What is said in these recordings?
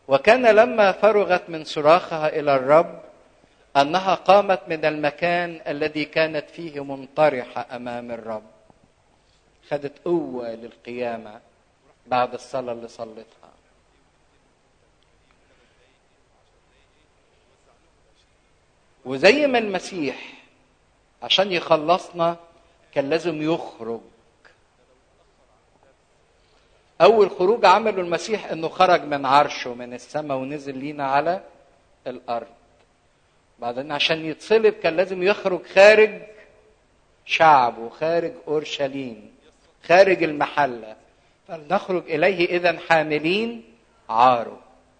وكان لما فرغت من صراخها الى الرب انها قامت من المكان الذي كانت فيه منطرحه امام الرب خدت قوه للقيامه بعد الصلاه اللي صلتها وزي ما المسيح عشان يخلصنا كان لازم يخرج اول خروج عمله المسيح انه خرج من عرشه من السماء ونزل لينا على الارض بعدين عشان يتصلب كان لازم يخرج خارج شعبه خارج اورشليم خارج المحله فلنخرج اليه اذا حاملين عاره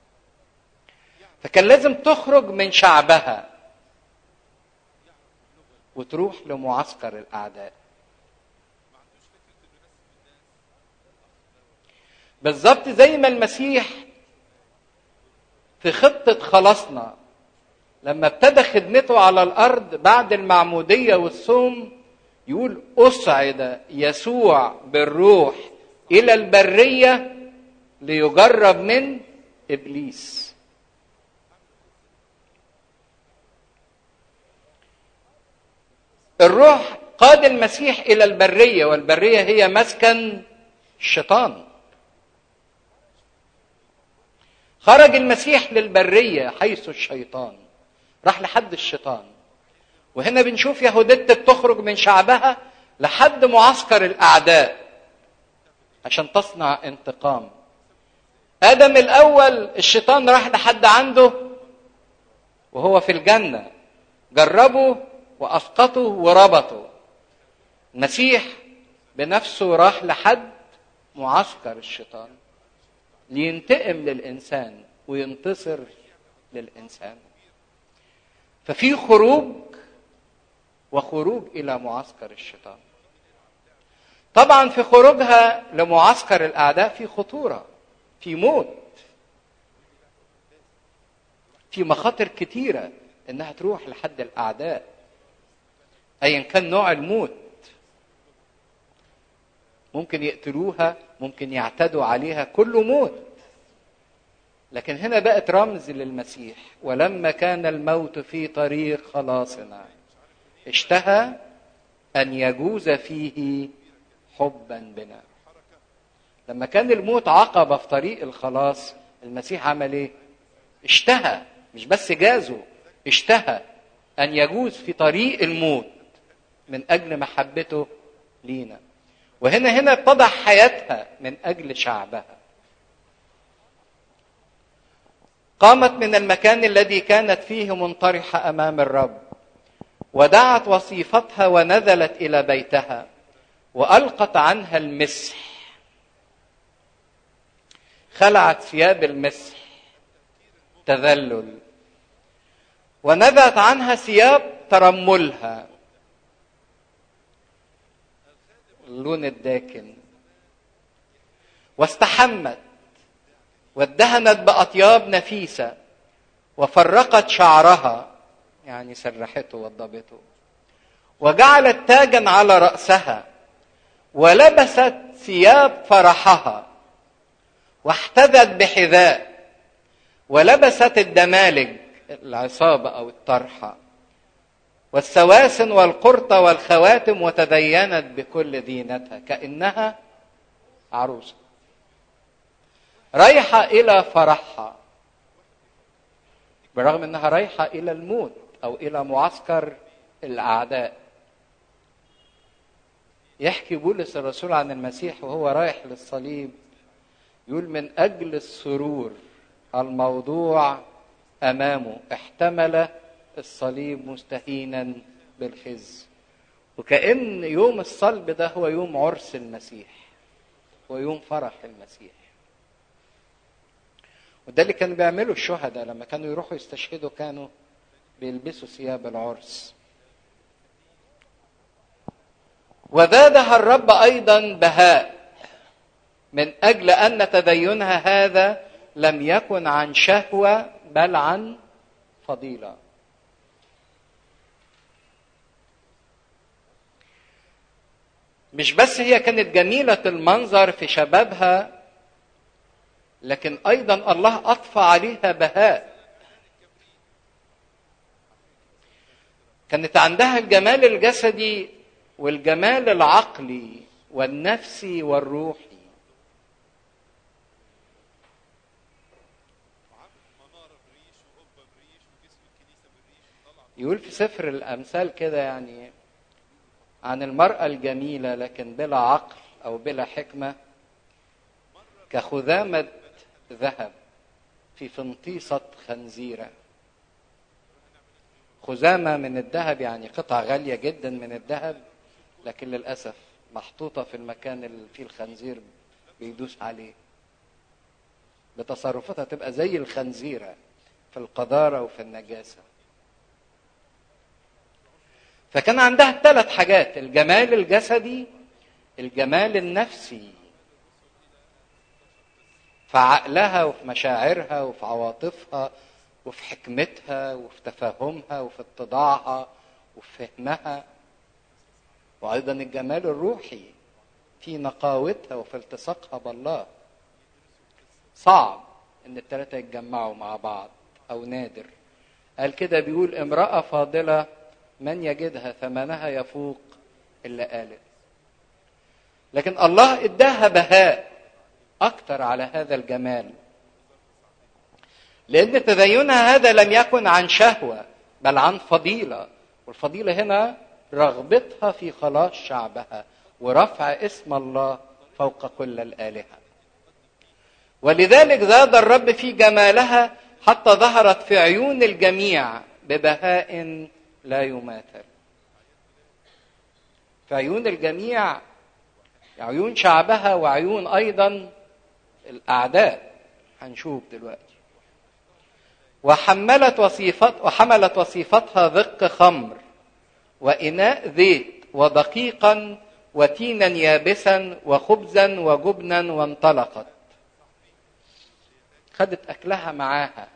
فكان لازم تخرج من شعبها وتروح لمعسكر الاعداء بالظبط زي ما المسيح في خطه خلاصنا لما ابتدى خدمته على الارض بعد المعموديه والصوم يقول اصعد يسوع بالروح الى البريه ليجرب من ابليس الروح قاد المسيح الى البريه والبريه هي مسكن الشيطان خرج المسيح للبريه حيث الشيطان راح لحد الشيطان وهنا بنشوف يهودية بتخرج من شعبها لحد معسكر الاعداء عشان تصنع انتقام ادم الاول الشيطان راح لحد عنده وهو في الجنه جربه واسقطه وربطه المسيح بنفسه راح لحد معسكر الشيطان لينتقم للانسان وينتصر للانسان ففي خروج وخروج الى معسكر الشيطان طبعا في خروجها لمعسكر الاعداء في خطوره في موت في مخاطر كتيره انها تروح لحد الاعداء ايا كان نوع الموت ممكن يقتلوها ممكن يعتدوا عليها كله موت لكن هنا بقت رمز للمسيح ولما كان الموت في طريق خلاصنا اشتهى ان يجوز فيه حبا بنا لما كان الموت عقبه في طريق الخلاص المسيح عمل ايه اشتهى مش بس جازه اشتهى ان يجوز في طريق الموت من اجل محبته لينا وهنا هنا اتضح حياتها من اجل شعبها قامت من المكان الذي كانت فيه منطرحه امام الرب ودعت وصيفتها ونزلت الى بيتها والقت عنها المسح خلعت ثياب المسح تذلل ونزعت عنها ثياب ترملها اللون الداكن واستحمت وادهنت باطياب نفيسه وفرقت شعرها يعني سرحته وضبته وجعلت تاجا على راسها ولبست ثياب فرحها واحتذت بحذاء ولبست الدمالج العصابه او الطرحه والسواسن والقرطة والخواتم وتدينت بكل دينتها كأنها عروسة رايحة إلى فرحها برغم أنها رايحة إلى الموت أو إلى معسكر الأعداء يحكي بولس الرسول عن المسيح وهو رايح للصليب يقول من أجل السرور الموضوع أمامه احتمل الصليب مستهينا بالخزي وكأن يوم الصلب ده هو يوم عرس المسيح ويوم فرح المسيح وده اللي كانوا بيعملوا الشهداء لما كانوا يروحوا يستشهدوا كانوا بيلبسوا ثياب العرس وزادها الرب ايضا بهاء من اجل ان تدينها هذا لم يكن عن شهوه بل عن فضيله مش بس هي كانت جميلة المنظر في شبابها لكن ايضا الله اضفى عليها بهاء كانت عندها الجمال الجسدي والجمال العقلي والنفسي والروحي يقول في سفر الامثال كده يعني عن المراه الجميله لكن بلا عقل او بلا حكمه كخذامه ذهب في فنطيسه خنزيره خزامه من الذهب يعني قطعه غاليه جدا من الذهب لكن للاسف محطوطه في المكان اللي فيه الخنزير بيدوس عليه بتصرفاتها تبقى زي الخنزيره في القذاره وفي النجاسه فكان عندها ثلاث حاجات الجمال الجسدي الجمال النفسي في عقلها وفي مشاعرها وفي عواطفها وفي حكمتها وفي تفاهمها وفي اتضاعها وفي فهمها وايضا الجمال الروحي في نقاوتها وفي التصاقها بالله صعب ان الثلاثه يتجمعوا مع بعض او نادر قال كده بيقول امراه فاضله من يجدها ثمنها يفوق الا قالت لكن الله اداها بهاء اكتر على هذا الجمال لان تدينها هذا لم يكن عن شهوه بل عن فضيله والفضيله هنا رغبتها في خلاص شعبها ورفع اسم الله فوق كل الالهه ولذلك زاد الرب في جمالها حتى ظهرت في عيون الجميع ببهاء لا يماثل في عيون الجميع عيون شعبها وعيون ايضا الاعداء هنشوف دلوقتي وحملت وصيفت وحملت وصيفتها ذق خمر وإناء زيت ودقيقا وتينا يابسا وخبزا وجبنا وانطلقت خدت أكلها معاها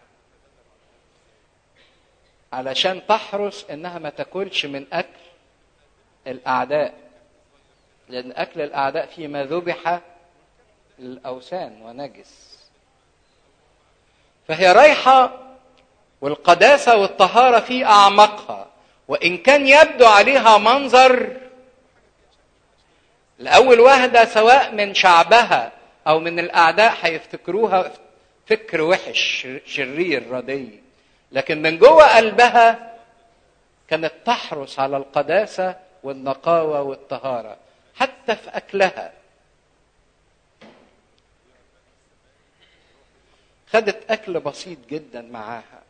علشان تحرص إنها ما تاكلش من أكل الأعداء لأن أكل الأعداء فيما ذبح للأوثان ونجس فهي رايحة والقداسة والطهارة في أعماقها وإن كان يبدو عليها منظر لأول واحدة سواء من شعبها أو من الأعداء هيفتكروها فكر وحش شرير ردي لكن من جوه قلبها كانت تحرص على القداسة والنقاوة والطهارة حتى في أكلها خدت أكل بسيط جدا معاها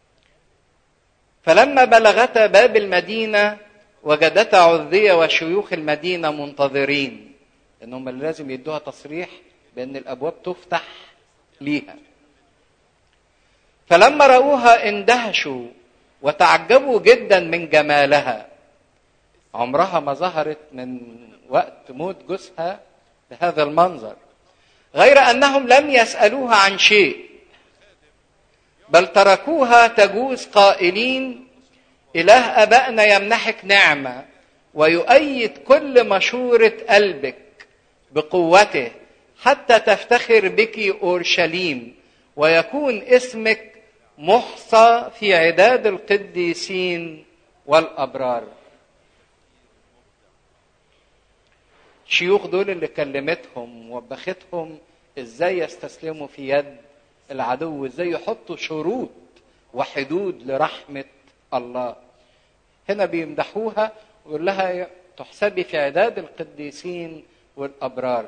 فلما بلغتا باب المدينة وجدتا عذية وشيوخ المدينة منتظرين لأنهم اللي لازم يدوها تصريح بأن الأبواب تفتح ليها فلما رأوها اندهشوا وتعجبوا جدا من جمالها عمرها ما ظهرت من وقت موت جوزها بهذا المنظر غير انهم لم يسالوها عن شيء بل تركوها تجوز قائلين اله ابائنا يمنحك نعمه ويؤيد كل مشوره قلبك بقوته حتى تفتخر بك اورشليم ويكون اسمك محصى في عداد القديسين والابرار الشيوخ دول اللي كلمتهم ووبختهم ازاي يستسلموا في يد العدو ازاي يحطوا شروط وحدود لرحمه الله هنا بيمدحوها ويقول لها تحسبي في عداد القديسين والابرار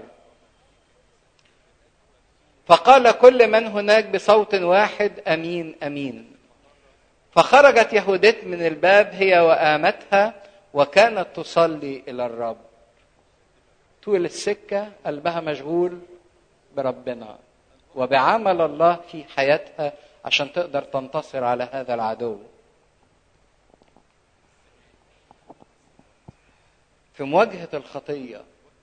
فقال كل من هناك بصوت واحد امين امين فخرجت يهودت من الباب هي وامتها وكانت تصلي الى الرب طول السكه قلبها مشغول بربنا وبعمل الله في حياتها عشان تقدر تنتصر على هذا العدو في مواجهه الخطيه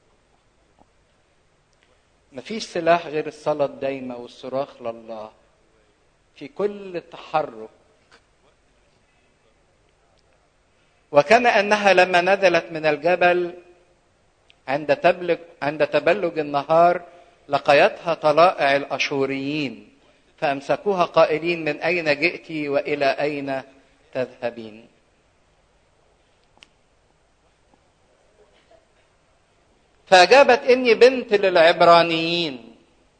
مفيش سلاح غير الصلاة الدايمة والصراخ لله في كل تحرك وكان أنها لما نزلت من الجبل عند تبلج عند تبلج النهار لقيتها طلائع الاشوريين فامسكوها قائلين من اين جئت والى اين تذهبين فاجابت اني بنت للعبرانيين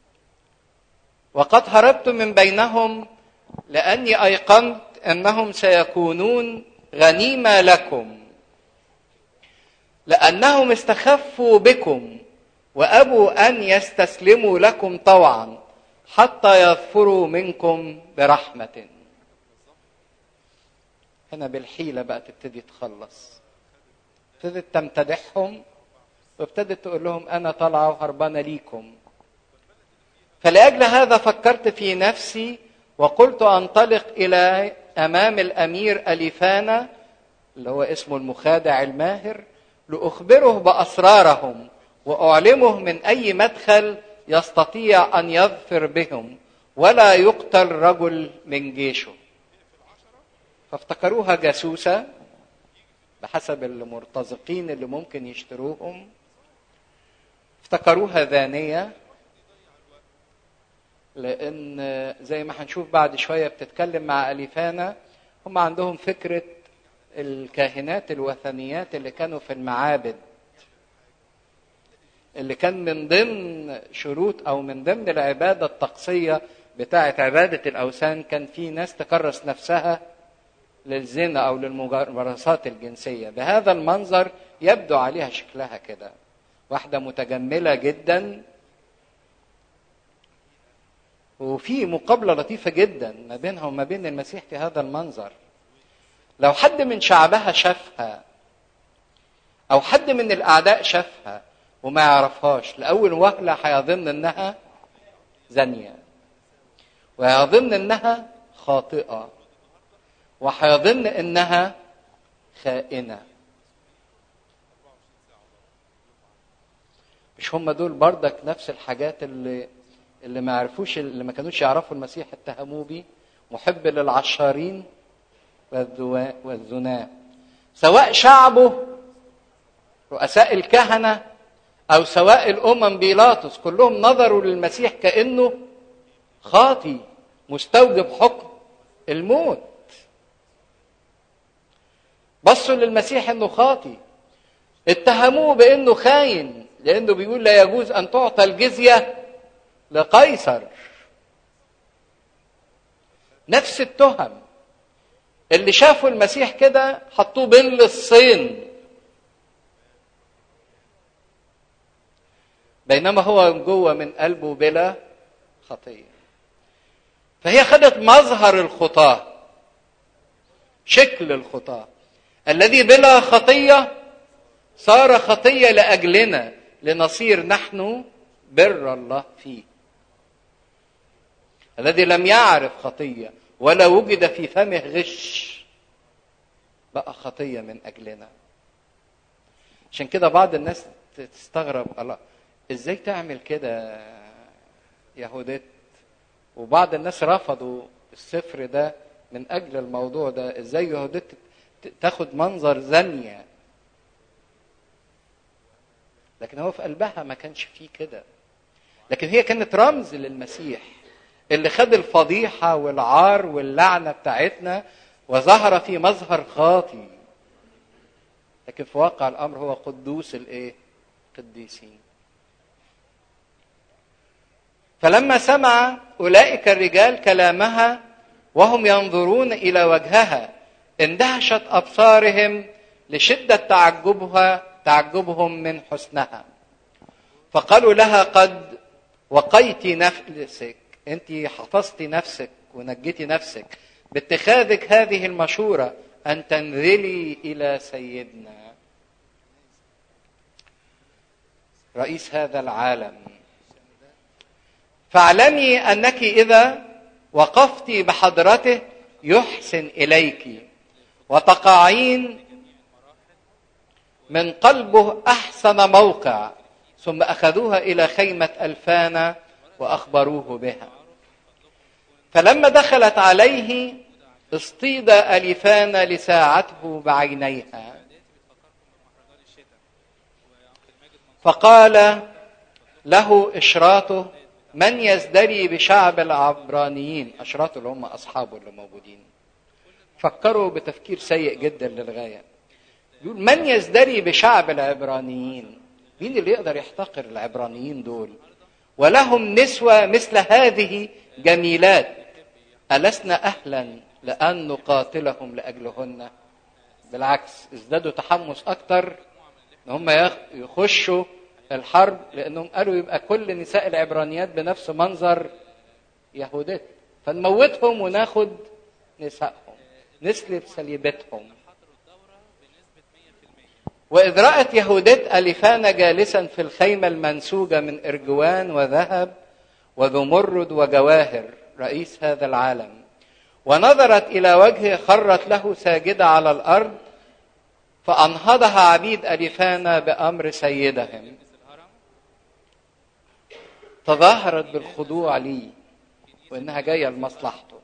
وقد هربت من بينهم لاني ايقنت انهم سيكونون غنيمه لكم لانهم استخفوا بكم وابوا ان يستسلموا لكم طوعا حتى يظفروا منكم برحمه هنا بالحيله بقى تبتدي تخلص ابتدت تمتدحهم وابتدت تقول لهم انا طالعه وهربانه ليكم فلاجل هذا فكرت في نفسي وقلت انطلق الى امام الامير اليفانا اللي هو اسمه المخادع الماهر لاخبره باسرارهم واعلمه من اي مدخل يستطيع ان يظفر بهم ولا يقتل رجل من جيشه فافتكروها جاسوسه بحسب المرتزقين اللي ممكن يشتروهم افتكروها ذانيه لان زي ما هنشوف بعد شويه بتتكلم مع اليفانا هم عندهم فكره الكاهنات الوثنيات اللي كانوا في المعابد اللي كان من ضمن شروط او من ضمن العباده الطقسيه بتاعه عباده الاوثان كان في ناس تكرس نفسها للزنا او للممارسات الجنسيه بهذا المنظر يبدو عليها شكلها كده واحده متجمله جدا وفي مقابله لطيفه جدا ما بينها وما بين المسيح في هذا المنظر لو حد من شعبها شافها او حد من الاعداء شافها وما يعرفهاش لاول وهله هيظن انها زانيه ويظن انها خاطئه وهيظن انها خائنه مش هم دول بردك نفس الحاجات اللي اللي ما عرفوش اللي ما كانوش يعرفوا المسيح اتهموه بيه محب للعشارين والزناة سواء شعبه رؤساء الكهنة أو سواء الأمم بيلاطس كلهم نظروا للمسيح كأنه خاطي مستوجب حكم الموت بصوا للمسيح انه خاطي اتهموه بانه خاين لانه بيقول لا يجوز ان تعطى الجزيه لقيصر نفس التهم اللي شافوا المسيح كده حطوه بين للصين بينما هو جوه من قلبه بلا خطيه فهي خدت مظهر الخطاه شكل الخطاه الذي بلا خطيه صار خطيه لاجلنا لنصير نحن بر الله فيه الذي لم يعرف خطيه ولا وجد في فمه غش بقى خطيه من اجلنا عشان كده بعض الناس تستغرب الله ازاي تعمل كده يهودت وبعض الناس رفضوا السفر ده من اجل الموضوع ده ازاي يهودت تاخد منظر زانيه لكن هو في قلبها ما كانش فيه كده لكن هي كانت رمز للمسيح اللي خد الفضيحة والعار واللعنة بتاعتنا وظهر في مظهر خاطي لكن في واقع الأمر هو قدوس الإيه؟ قديسين فلما سمع أولئك الرجال كلامها وهم ينظرون إلى وجهها اندهشت أبصارهم لشدة تعجبها تعجبهم من حسنها فقالوا لها قد وقيت نفسك انت حفظتي نفسك ونجيتي نفسك باتخاذك هذه المشورة أن تنزلي إلى سيدنا رئيس هذا العالم فاعلمي أنك إذا وقفت بحضرته يحسن إليك وتقعين من قلبه أحسن موقع ثم أخذوها إلى خيمة ألفانا واخبروه بها فلما دخلت عليه اصطيد الفان لساعته بعينيها فقال له اشراطه من يزدري بشعب العبرانيين اشراطه اللي هم اصحابه اللي موجودين فكروا بتفكير سيء جدا للغايه يقول من يزدري بشعب العبرانيين مين اللي يقدر يحتقر العبرانيين دول ولهم نسوة مثل هذه جميلات ألسنا أهلا لأن نقاتلهم لأجلهن بالعكس ازدادوا تحمس أكتر إن هم يخشوا الحرب لأنهم قالوا يبقى كل نساء العبرانيات بنفس منظر يهودات فنموتهم وناخد نسائهم نسلب سليبتهم وإذ رأت يهودت ألفان جالسا في الخيمة المنسوجة من إرجوان وذهب وذمرد وجواهر رئيس هذا العالم ونظرت إلى وجهه خرت له ساجدة على الأرض فأنهضها عبيد ألفان بأمر سيدهم تظاهرت بالخضوع لي وإنها جاية لمصلحته